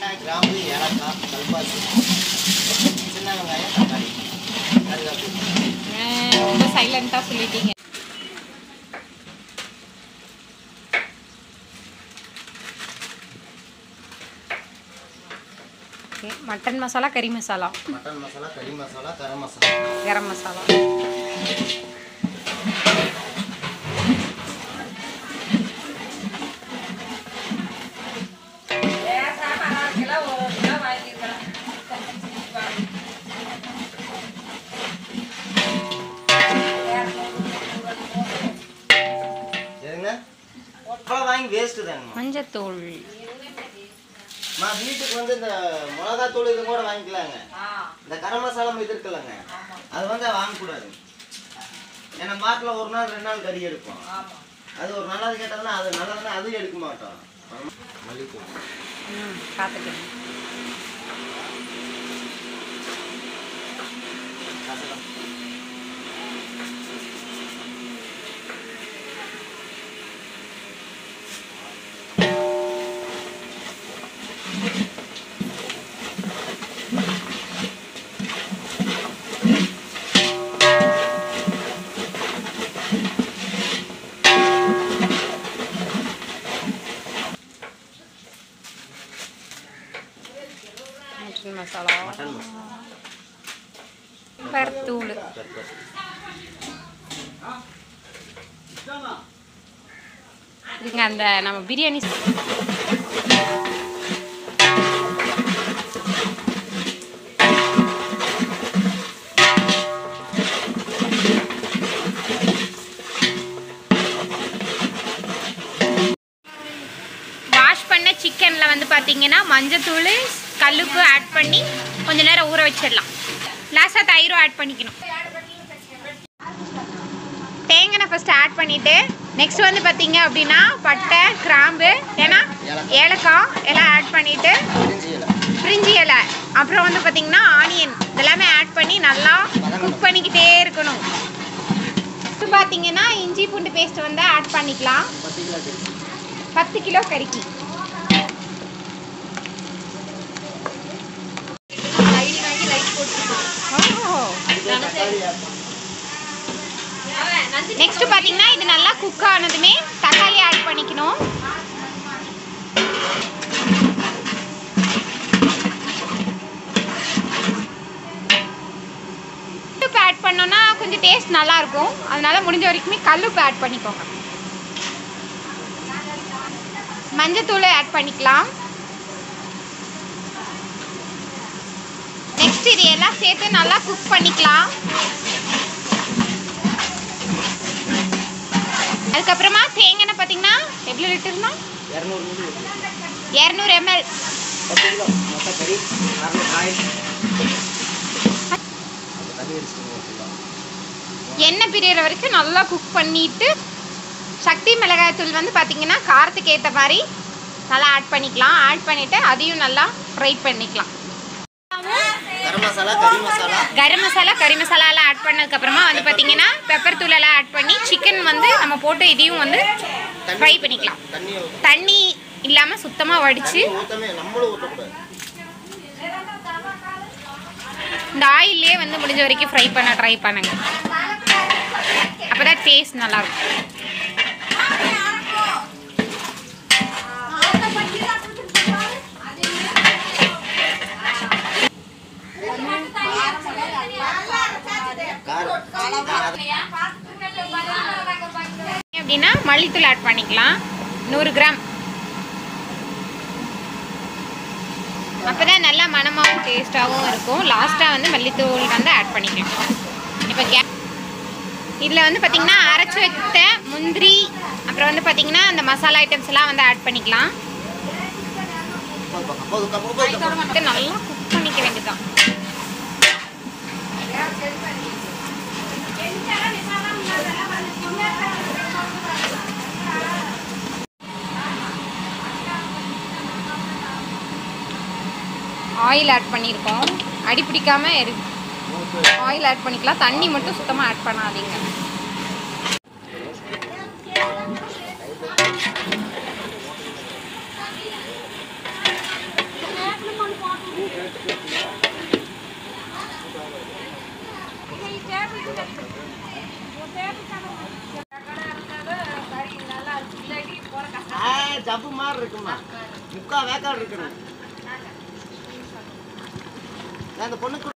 பட்டை கிராம்பு ஏலக்காய் கல்பாசி சின்ன வெங்காயம் தக்காளி கருவேப்பிலை ஆ, ரொம்ப சைலண்ட்டாக சொல்லிட்டீங்க ஓகே மட்டன் மசாலா கறி மசாலா மட்டன் மசாலா கறி மசாலா கரம் மசாலா கரம் மசாலா சரிங்க அவ்வளோ வாங்கி வேஸ்ட்டு தாங்கம்மா மஞ்சத்தூள் அம்மா வீட்டுக்கு வந்து இந்த மிளகாத்தூள் இது கூட வாங்கிக்கலாங்க இந்த கரம் மசாலா இது இருக்குல்லங்க அது வந்து வாங்கக்கூடாது ஏன்னா மாட்டில் ஒரு நாள் ரெண்டு நாள் கறி எடுப்போம் அது ஒரு நல்லது கேட்டதுன்னா அது நல்லதுன்னா அதுவும் எடுக்க மாட்டோம் மல்லித்தூள் ம் பார்த்துக்கிறேன் கசகம் mutton masala mutton masala pepper pepper இதுங்க அந்த நம்ம பிரியாணி வாஷ் பண்ண சிக்கனில் வந்து பார்த்தீங்கன்னா மஞ்சத்தூள் கல்லுப்பு ஆட் பண்ணி கொஞ்ச நேரம் ஊற வச்சிடலாம் லாஸ்ட்டாக தயிரும் ஆட் பண்ணிக்கணும் தேங்காய் ஃபஸ்ட்டு ஆட் பண்ணிவிட்டு நெக்ஸ்ட் வந்து பார்த்தீங்க அப்படின்னா பட்டை கிராம்பு ஏன்னா ஏலக்காய் எல்லாம் ஆட் பண்ணிவிட்டு பிரிஞ்சி இலை பிரிஞ்சி இலை அப்புறம் வந்து பார்த்தீங்கன்னா ஆனியன் இதெல்லாமே ஆட் பண்ணி நல்லா குக் பண்ணிக்கிட்டே இருக்கணும் இப்போ பார்த்தீங்கன்னா இஞ்சி பூண்டு பேஸ்ட் வந்து ஆட் பண்ணிக்கலாம் பத்து கிலோ கறி பத்து கிலோ கறிக்கு நெக்ஸ்ட் பார்த்தீங்கன்னா இது நல்லா குக் ஆனதுமே தக்காளி ஆட் பண்ணிக்கணும் கல்லுப்பு ஆட் பண்ணோன்னா கொஞ்சம் டேஸ்ட் நல்லா இருக்கும் அதனால முடிஞ்ச வரைக்குமே கல்லுப்பு ஆட் பண்ணிக்கோங்க மஞ்சத்தூள் ஆட் பண்ணிக்கலாம் நெக்ஸ்ட் இது எல்லாம் சேர்த்து நல்லா குக் பண்ணிக்கலாம் அதுக்கப்புறமா தேங்காய் பார்த்தீங்கன்னா எவ்வளோ லிட்டர்னா இரநூறு மில்லி இரநூறு எம்எல் பத்து கிலோ மொத்த கறி அறுநூறு ஆயில் அந்த தண்ணி அடிச்சுட்டு வச்சுக்கலாம் எண்ணெய் பிரியற வரைக்கும் நல்லா குக் பண்ணிட்டு சக்தி மிளகாய்த்தூள் வந்து பார்த்தீங்கன்னா காரத்துக்கு ஏற்ற மாதிரி நல்லா ஆட் பண்ணிக்கலாம் ஆட் பண்ணிவிட்டு அதையும் நல்லா ஃப்ரை பண்ணிக்கலாம் கரம் மசாலா கறி மசாலா கரம் மசாலா கறி மசாலாலாம் ஆட் பண்ணதுக்கப்புறமா வந்து பார்த்தீங்கன்னா பெப்பர் தூளெல்லாம் ஆட் பண்ணி சிக்கன் வந்து நம்ம போட்டு இதையும் வந்து ஃப்ரை பண்ணிக்கலாம் தண்ணி தண்ணி இல்லாமல் சுத்தமாக வடித்து ஊற்றமே நம்மளும் ஊற்றக்கூடாது இந்த ஆயிலே வந்து முடிஞ்ச வரைக்கும் ஃப்ரை பண்ண ட்ரை பண்ணுங்க அப்போ தான் டேஸ்ட் நல்லாயிருக்கும் அப்படின்னா மல்லித்தூள் ஆட் பண்ணிக்கலாம் நூறு கிராம் அப்பதான் நல்லா மணமாகவும் டேஸ்ட்டாகவும் இருக்கும் லாஸ்ட்டாக வந்து மல்லித்தூள் வந்து ஆட் பண்ணிக்கலாம் இப்போ கே இதில் வந்து பார்த்திங்கன்னா அரைச்சி வைத்த முந்திரி அப்புறம் வந்து பார்த்திங்கன்னா அந்த மசாலா ஐட்டம்ஸ் எல்லாம் வந்து ஆட் பண்ணிக்கலாம் போதும் போதும் போதும் போதும் இது நல்லா குக் பண்ணிக்க வேண்டியதுதான் ஆயில் ஆட் பண்ணியிருக்கோம் அடி பிடிக்காம இரு ஆயில் ஆட் பண்ணிக்கலாம் தண்ணி மட்டும் சுத்தமாக ஆட் பண்ணாதீங்க ஆ, ஜப்பு மாதிரி இருக்குமா முக்கா வேக்காடு இருக்குங்க நான் அந்த பொண்ணுக்கு